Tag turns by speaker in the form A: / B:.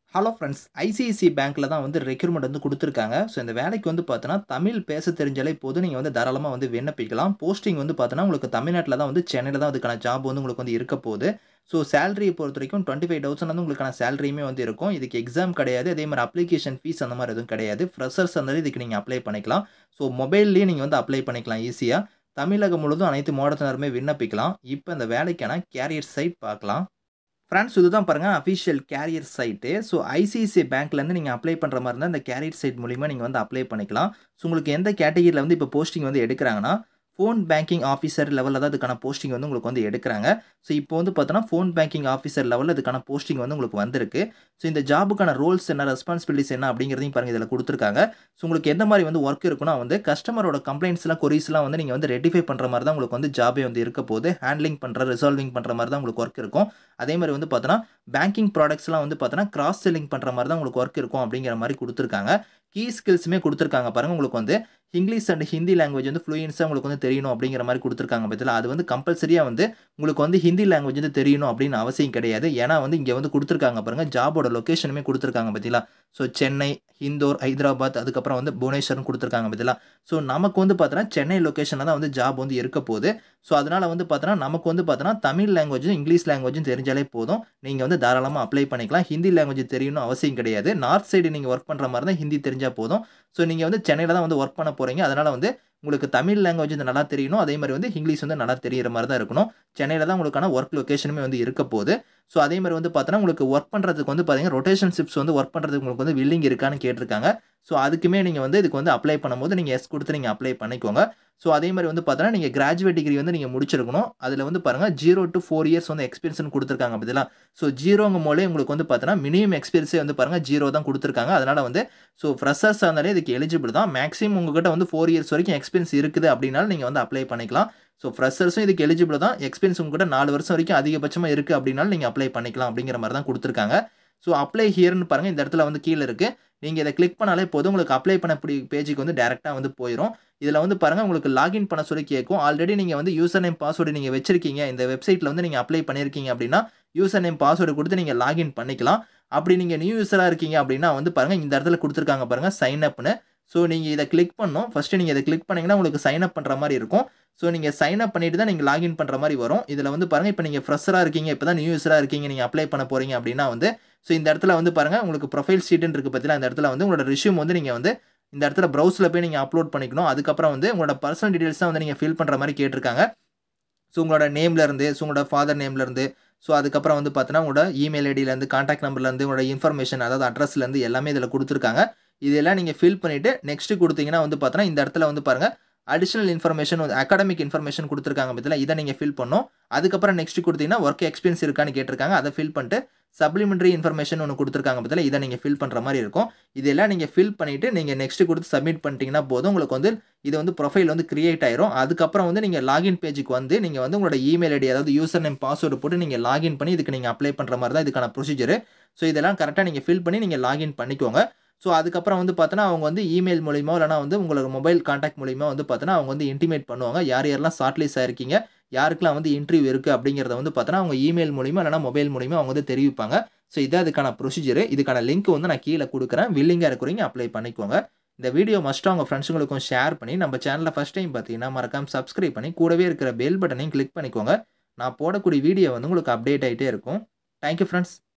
A: hello friends ICICI பேங்க்கில் தான் வந்து ரெக்ரூட்மெண்ட் வந்து கொடுத்துருக்காங்க ஸோ இந்த வேலைக்கு வந்து பார்த்தோன்னா தமிழ் பேச தெரிஞ்சாலே போதும் நீங்கள் வந்து தாராளமாக வந்து விண்ணப்பிக்கலாம் போஸ்டிங் வந்து பார்த்தோன்னா உங்களுக்கு தமிழ்நாட்டில் தான் வந்து சென்னையில் தான் அதுக்கான ஜாப் வந்து உங்களுக்கு வந்து இருக்க போகுது ஸோ சேலரியை பொறுத்த வரைக்கும் டுவெண்ட்டி ஃபைவ் தௌசண்ட் வந்து உங்களுக்கான சேலரியுமே வந்து இருக்கும் இதுக்கு எக்ஸாம் கிடையாது அதே மாதிரி அப்ளிகேஷன் ஃபீஸ் அந்த மாதிரி எதுவும் கிடையாது ஃப்ரெஷர்ஸ் அந்த இதுக்கு நீங்கள் அப்ளை பண்ணிக்கலாம் ஸோ மொபைல்லேயே நீங்கள் வந்து அப்ளை பண்ணிக்கலாம் ஈஸியாக தமிழகம் முழுவதும் அனைத்து மாவட்டத்தினருமே விண்ணப்பிக்கலாம் இப்போ இந்த வேலைக்கான கேரியர் சைட் பார்க்கலாம் ஃப்ரெண்ட்ஸ் இதுதான் பாருங்கள் official career site so ICICI பேங்க்லேருந்து நீங்கள் அப்ளை பண்ணுற மாதிரி இருந்தால் இந்த கேரியர் சைட் மூலிமா நீங்கள் வந்து அப்ளை பண்ணிக்கலாம் ஸோ உங்களுக்கு எந்த கேட்டகிரியில் வந்து இப்போ போஸ்டிங் வந்து எடுக்கிறாங்கன்னா ஃபோன் பேங்கிங் ஆஃபீஸர் லெவலில் தான் இதுக்கான போஸ்டிங் வந்து உங்களுக்கு வந்து எடுக்கிறாங்க ஸோ இப்போ வந்து பார்த்தோன்னா ஃபோன் பேங்கிங் ஆஃபீஸர் லெவலில் இதுக்கான போஸ்டிங் வந்து உங்களுக்கு வந்திருக்கு ஸோ இந்த ஜாபுக்கான ரோல்ஸ் என்ன ரெஸ்பான்சிபிலிட்டிஸ் என்ன அப்படிங்கிறதையும் பாருங்கள் இதில் கொடுத்துருக்காங்க ஸோ உங்களுக்கு எந்த மாதிரி வந்து ஒர்க் இருக்குன்னா வந்து கஸ்டமரோட கம்ப்ளைண்ட்ஸ்லாம் கொரிஸ்லாம் வந்து நீங்கள் வந்து ரெட்டிஃபை பண்ணுற மாதிரி தான் உங்களுக்கு வந்து ஜாபே வந்து இருக்க போது ஹேண்ட்லிங் பண்ணுற ரிசால்விங் பண்ணுற மாதிரி தான் உங்களுக்கு ஒர்க் இருக்கும் அதே மாதிரி வந்து பார்த்தோன்னா பேங்கிங் ப்ராடக்ட்ஸ்லாம் வந்து பார்த்தோன்னா கிராஸ் செல்லிங் பண்ணுற மாதிரி தான் உங்களுக்கு ஒர்க் இருக்கும் அப்படிங்கிற மாதிரி கொடுத்துருக்காங்க கீ ஸ்கில்ஸுமே கொடுத்துருக்காங்க பாருங்கள் உங்களுக்கு வந்து இங்கிலீஷ் அண்ட் ஹிந்தி லாங்குவேஜ் வந்து ஃப்ளூயன்ஸாக உங்களுக்கு வந்து தெரியணும் அப்படிங்கிற மாதிரி கொடுத்துருக்காங்க பற்றியில் அது வந்து கம்பல்சரியாக வந்து உங்களுக்கு வந்து ஹிந்தி லாங்குவேஜ் வந்து தெரியணும் அப்படின்னு அவசியம் கிடையாது ஏன்னா வந்து இங்கே வந்து கொடுத்துருக்காங்க பாருங்கள் ஜாபோட லொக்கேஷனுமே கொடுத்துருக்காங்க பற்றிலாம் ஸோ சென்னை இந்தோர் ஹைதராபாத் அதுக்கப்புறம் வந்து புவனேஸ்வர்னு கொடுத்துருக்காங்க பற்றிலாம் ஸோ நமக்கு வந்து பார்த்தோன்னா சென்னை லொக்கேஷனில் தான் வந்து ஜாப் வந்து இருக்க போகுது ஸோ அதனால் வந்து பார்த்தோன்னா நமக்கு வந்து பார்த்தோன்னா தமிழ் லாங்குவேஜும் இங்கிலீஷ் லாங்குவேஜும் தெரிஞ்சாலே போதும் நீங்கள் வந்து தாராளமாக அப்ளை பண்ணிக்கலாம் ஹிந்தி லாங்குவேஜ் தெரியணும் அவசியம் கிடையாது நார்த் சைடு நீங்கள் ஒர்க் பண்ணுற மாதிரி தான் ஹிந்தி தெரிஞ்சால் போதும் ஸோ நீங்கள் வந்து சென்னையில் தான் வந்து ஒர்க் பண்ண போகிறீங்க அதனால் வந்து உங்களுக்கு தமிழ் லாங்குவேஜ் வந்து நல்லா தெரியணும் அதே மாதிரி வந்து இங்கிலீஷ் வந்து நல்லா தெரியிற மாதிரி தான் இருக்கணும் சென்னையில் தான் உங்களுக்கான ஒர்க் லொக்கேஷனுமே வந்து இருக்க போகுது ஸோ அதே மாதிரி வந்து பார்த்தோன்னா உங்களுக்கு ஒர்க் பண்ணுறதுக்கு வந்து பார்த்தீங்கன்னா ரொட்டேஷன் ஷிப்ஸ் வந்து ஒர்க் பண்ணுறதுக்கு உங்களுக்கு வந்து வில்லிங் இருக்கான்னு கேட்டிருக்காங்க ஸோ அதுக்குமே நீங்கள் வந்து இதுக்கு வந்து அப்ளை பண்ணும்போது நீங்கள் எஸ் கொடுத்து நீங்கள் அப்ளை பண்ணிக்கோங்க ஸோ அதே மாதிரி வந்து பார்த்தோன்னா நீங்கள் கிராஜுவேட் டிகிரி வந்து நீங்கள் முடிச்சிருக்கணும் அதில் வந்து பாருங்கள் ஜீரோ டு ஃபோர் இயர்ஸ் வந்து எக்ஸ்பீரியன்ஸ்னு கொடுத்துருக்காங்க பதிலாக ஸோ ஜீரோங்க மூலே உங்களுக்கு வந்து பார்த்தோன்னா மினிமம் எக்ஸ்பீரியன்ஸே வந்து பாருங்கள் ஜீரோ தான் கொடுத்துருக்காங்க அதனால் வந்து ஸோ ஃப்ரெஷர்ஸ் இருந்தாலே இதுக்கு எலிஜிபிள் தான் மேக்ஸிமம் உங்ககிட்ட வந்து ஃபோர் இயர்ஸ் வரைக்கும் எக்ஸ்பீரியன்ஸ் இருக்குது அப்படின்னாலும் நீங்கள் வந்து அப்ளை பண்ணிக்கலாம் ஸோ ஃப்ரெஷர்ஸும் இதுக்கு எலிஜிபிள் தான் எக்ஸ்பீரியன்ஸ் உங்ககிட்ட நாலு வருஷம் வரைக்கும் அதிகபட்சமாக இருக்குது அப்படின்னாலும் நீங்கள் அப்ளை பண்ணிக்கலாம் அப்படிங்கிற மாதிரி தான் கொடுத்துருக்காங்க ஸோ அப்ளை ஹியர்னு பாருங்கள் இந்த இடத்துல வந்து கீழே இருக்குது நீங்கள் இதை கிளிக் பண்ணாலே போதும் உங்களுக்கு அப்ளை பண்ணக்கூடிய பேஜுக்கு வந்து டேரெக்டாக வந்து போயிடும் இதில் வந்து பாருங்கள் உங்களுக்கு லாகின் பண்ண சொல்லி கேட்கும் ஆல்ரெடி நீங்கள் வந்து யூசர் நேம் பாஸ்வேர்டு நீங்கள் வச்சிருக்கீங்க இந்த வெப்சைட்டில் வந்து நீங்கள் அப்ளை பண்ணியிருக்கீங்க அப்படின்னா யூசர் நேம் பாஸ்வேர்டு கொடுத்து நீங்கள் லாகின் பண்ணிக்கலாம் அப்படி நீங்கள் நியூ யூஸராக இருக்கீங்க அப்படின்னா வந்து பாருங்கள் இந்த இடத்துல கொடுத்துருக்காங்க பாருங்கள் சைன் அப்னு ஸோ நீங்கள் இதை கிளிக் பண்ணணும் ஃபஸ்ட்டு நீங்கள் இதை கிளிக் பண்ணிங்கன்னா உங்களுக்கு சைன் அப் பண்ணுற மாதிரி இருக்கும் ஸோ நீங்கள் சைன் அப் பண்ணிட்டு தான் நீங்கள் லாகின் பண்ணுற மாதிரி வரும் இதில் வந்து பாருங்கள் இப்போ நீங்கள் ஃப்ரெஷராக இருக்கீங்க இப்போ தான் நியூ யூஸராக இருக்கீங்க நீங்கள் அப்ளை பண்ண போகிறீங்க அப்படின்னா வந்து ஸோ இந்த இடத்துல வந்து பாருங்கள் உங்களுக்கு ப்ரொஃபைல் ஷீட்டுன்னு இருக்குது பார்த்தீங்கன்னா இந்த இடத்துல வந்து உங்களோட ரிஷ்யூம் வந்து நீங்கள் வந்து இந்த இடத்துல ப்ரௌஸில் போய் நீங்கள் அப்லோட் பண்ணிக்கணும் அதுக்கப்புறம் வந்து உங்களோட பர்சனல் டீடைல்ஸ் தான் வந்து நீங்கள் ஃபில் பண்ணுற மாதிரி கேட்டிருக்காங்க ஸோ உங்களோட நேம்லேருந்து ஸோ உங்களோட ஃபாதர் நேம்லேருந்து ஸோ அதுக்கப்புறம் வந்து பார்த்தீங்கன்னா உங்களோட இமெயில் ஐடியிலேருந்து காண்டாக்ட் நம்பர்லேருந்து உங்களோட இன்ஃபர்மேஷன் அதாவது அட்ரஸ்லேருந்து எல்லாமே இதில் கொடுத்துருக்காங்க இதெல்லாம் நீங்கள் ஃபில் பண்ணிவிட்டு நெக்ஸ்ட்டு கொடுத்தீங்கன்னா வந்து பார்த்தோன்னா இந்த இடத்துல வந்து பாருங்கள் அடிஷனல் இன்ஃபர்மேஷன் அகாடமிக் இன்ஃபர்மேஷன் கொடுத்துருக்காங்க பற்றியில் இதை நீங்கள் ஃபில் பண்ணணும் அதுக்கப்புறம் நெக்ஸ்ட் கொடுத்தீங்கன்னா ஒர்க் எக்ஸ்பீரியன்ஸ் இருக்கான்னு கேட்டிருக்காங்க அதை ஃபில் பண்ணிட்டு சப்ளிமெண்ட்ரி இன்ஃபர்மேஷன் ஒன்று கொடுத்துருக்காங்க பற்றியில் இதை நீங்கள் ஃபில் பண்ணுற மாதிரி இருக்கும் இதெல்லாம் நீங்கள் ஃபில் பண்ணிவிட்டு நீங்கள் நெக்ஸ்ட் கொடுத்து சப்மிட் பண்ணிட்டீங்கன்னா போதும் உங்களுக்கு வந்து இது வந்து ப்ரொஃபைல் வந்து கிரியேட் ஆயிரும் அதுக்கப்புறம் வந்து நீங்கள் லாகின் பேஜுக்கு வந்து நீங்கள் வந்து உங்களோட இமெயில் ஐடி அதாவது யூசர் நேம் பாஸ்வேர்டு போட்டு நீங்கள் லாகின் பண்ணி இதுக்கு நீங்கள் அப்ளை பண்ணுற மாதிரி தான் இதுக்கான ப்ரொசீஜர் ஸோ இதெல்லாம் கரெக்டாக நீங்கள் ஃபில் பண்ணி நீங்கள் லாகின் பண்ணிக்கோங்க ஸோ அதுக்கப்புறம் வந்து பார்த்தோன்னா அவங்க வந்து இமெயில் மூலிமா இல்லைனா வந்து உங்களோட மொபைல் காண்டாக்ட் மூலிமா வந்து பார்த்தோன்னா அவங்க வந்து இன்டிமேட் பண்ணுவாங்க யார் யாரெல்லாம் ஷார்ட் லிஸ்ட் ஆயிருக்கீங்க யாருக்கெல்லாம் வந்து இன்டர்வியூ இருக்குது அப்படிங்கிறத வந்து பார்த்தோன்னா அவங்க இமெயில் மூலிமா இல்லைனா மொபைல் மூலிமா அவங்க வந்து தெரிவிப்பாங்க ஸோ இதான் அதுக்கான ப்ரொசீஜர் இதுக்கான லிங்க் வந்து நான் கீழே கொடுக்குறேன் வில்லிங்காக இருக்கிறீங்க அப்ளை பண்ணிக்கோங்க இந்த வீடியோ மஸ்ட்டாக உங்கள் ஃப்ரெண்ட்ஸுங்களுக்கும் ஷேர் பண்ணி நம்ம சேனலில் ஃபஸ்ட் டைம் பார்த்தீங்கன்னா மறக்காம சப்ஸ்கிரைப் பண்ணி கூடவே இருக்கிற பெல் பட்டனையும் கிளிக் பண்ணிக்கோங்க நான் போடக்கூடிய வீடியோ வந்து உங்களுக்கு அப்டேட் ஆகிட்டே இருக்கும் தேங்க்யூ ஃப்ரெண்ட்ஸ்